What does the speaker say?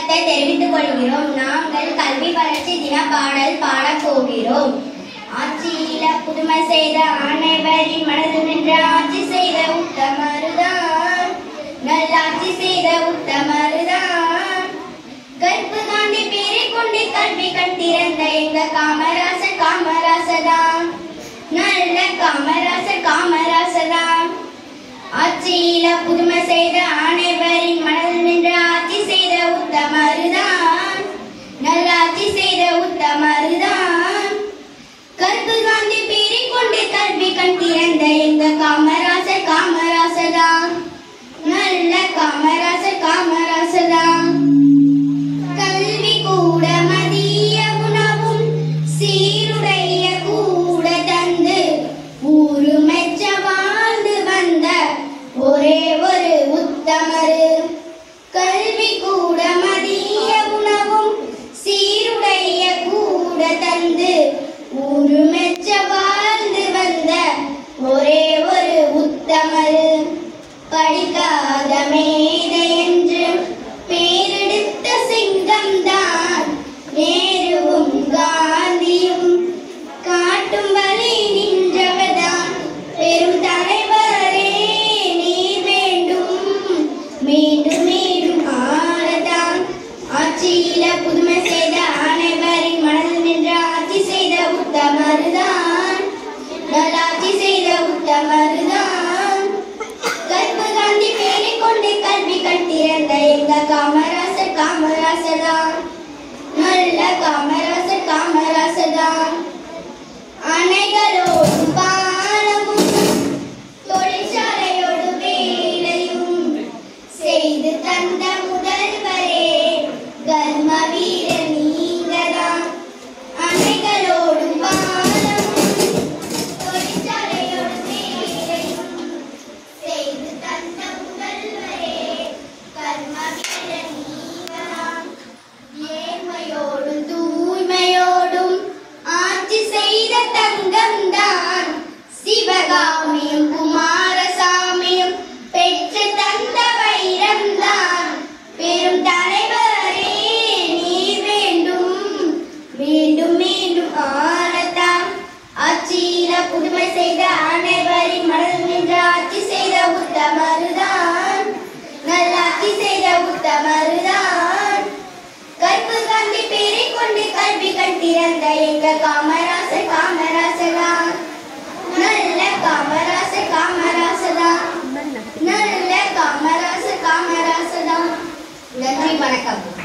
வணக்கத்தை தெரிவித்துக் கொள்கிறோம் நாங்கள் கல்வி வளர்ச்சி தின பாடல் பாடப் போகிறோம் ஆட்சியில புதுமை செய்த அனைவரின் மனதில் நின்று ஆட்சி செய்த உத்தமருதான் நல்லாட்சி செய்த உத்தமருதான் கற்பு காந்தி பேரை கொண்டு கல்வி கட்டிருந்த எங்க காமராசர் காமராசதான் நல்ல காமராசர் காமராசதான் ஆட்சியில புதுமை செய்த அனைவரின் மனதில் நின்று ஆட்சி செய்த உத்தமருதான் நல்லாட்சி செய்த உத்தமருதான் கற்பு காந்தி பேரை கொண்டு கல்வி கண் திறந்த எங்க காமராசர் காமராசதான் நல்ல காமராசர் காமராசதான் கல்வி கூட மதிய உணவும் சீருடைய கூட தந்து ஊரு மெச்ச வாழ்ந்து வந்த ஒரே ஒரு உத்தமரு கல்வி கூட மதிய உணவும் சீருடைய கூட தந்து ஊரு மெச்ச வாழ்ந்து வந்த ஒரே ஒரு உத்தமரு படிக்காத மேதை என்று பேரெடுத்த சிங்கம் தான் நேருவும் காந்தியும் காட்டும் வழி நின்றவர்தான் பெரும் தலைவரே நீ வேண்டும் மீண்டும் மீண்டும் ஆளதான் ஆட்சியில புதுமை செய்த அனைவரின் மனதில் நின்று ஆட்சி செய்த உத்தமருதான் நல்லாட்சி செய்த உத்தமருதான் கற்பு காந்தி பேரை கொண்டு கல்வி கட்டிருந்த எங்க காமராசர் காமராசர் தான் நல்ல காமராசர் காமராசர் தான் அணைகளோடும் பாலமும் தொழிற்சாலையோடு வேலையும் செய்து தந்த முதல்வரே கர்ம வீரர் நீங்கதான் அணைகளோடும் பாலமும் தொழிற்சாலையோடு வேலையும் செய்து தந்த முதல்வரே கர்ம வீரர் நீங்கதான் ஏழ்மையோடும் தூய்மையோடும் ஆட்சி செய்த தங்கம்தான் சிவகாமியும் குமாரசாமியும் பெற்று தந்த வைரம்தான் பெரும் தலைவரே நீ வேண்டும் மீண்டும் மீண்டும் ஆளத்தான் ஆட்சியில புதுமை செய்த அனைவரின் மனதில் நின்று ஆட்சி செய்த உத்தமருதான் நல்லாட்சி செய்த உத்தமருதான் கற்பு காந்தி பேரை கொண்டு கல்வி கட்டிருந்த எங்க காமராசர் காமராசதான் நல்ல காமராசர் காமராசதான் நல்ல காமராசர் காமராசதான் நன்றி வணக்கம்